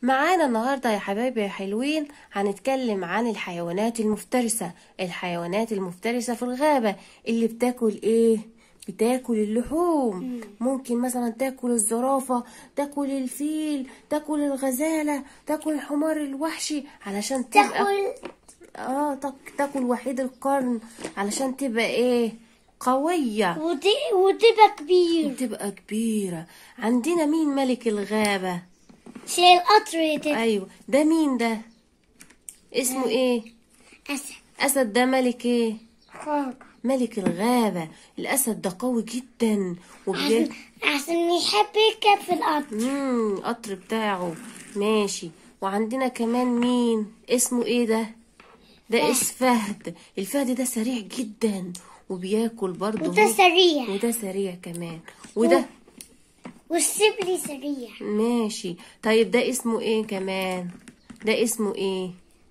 معانا النهاردة يا حبايبي يا حلوين هنتكلم عن الحيوانات المفترسة الحيوانات المفترسة في الغابة اللي بتاكل ايه بتاكل اللحوم ممكن مثلا تاكل الزرافة تاكل الفيل تاكل الغزالة تاكل الحمار الوحشي علشان تبقى تاكل اه تاك- تاكل وحيد القرن علشان تبقى ايه قوية وت- وتبقى كبير تبقى كبيرة عندنا مين ملك الغابة شيل قطر تبقى ايوه ده مين ده اسمه ايه أسد اسد ده ملك ايه خالص. ملك الغابة الاسد ده قوي جدا وبي عشان عشان يحب يركب في القطر امم القطر بتاعه ماشي وعندنا كمان مين اسمه ايه ده ده اس فهد الفهد ده سريع جدا وبياكل برضه وده هو- سريع وده سريع كمان وده والسبلي سريع ماشي طيب ده اسمه ايه كمان ده اسمه ايه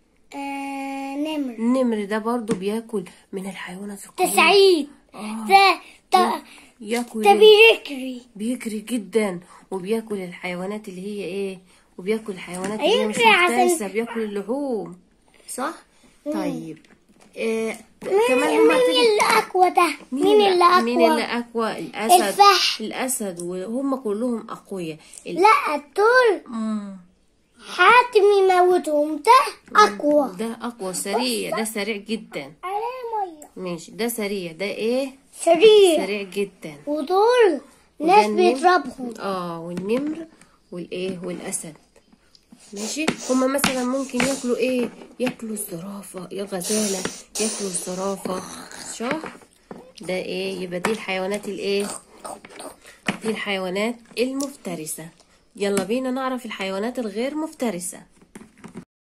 آه نمر النمر ده برضه بياكل من الحيوانات ده القوية سعيد آه. ده ده ياكل ده بيجري بيجري جدا وبياكل الحيوانات اللي هي ايه وبياكل الحيوانات اللي هي مش يجري عشان- مفترسة بياكل اللحوم صح طيب آه مين, كمان هما مين تيجي- اللي اقوى ده مين اللي اقوى مين اللي اقوى الاسد الفحل. الاسد وهم كلهم اقوياء ال- لا دول مم. حاتم يموتهم ده اقوى ده اقوى سريع ده سريع جدا عليه ميه ماشي ده سريع ده ايه سريع سريع جدا ودول ناس النمر. بيضربهم اه والنمر والايه والاسد ماشي هما مثلا ممكن ياكلوا ايه ياكلوا الزرافه يا الغزاله ياكلوا الزرافه صح ده ايه يبقى دي الحيوانات الايه دي الحيوانات المفترسه يلا بينا نعرف الحيوانات الغير مفترسه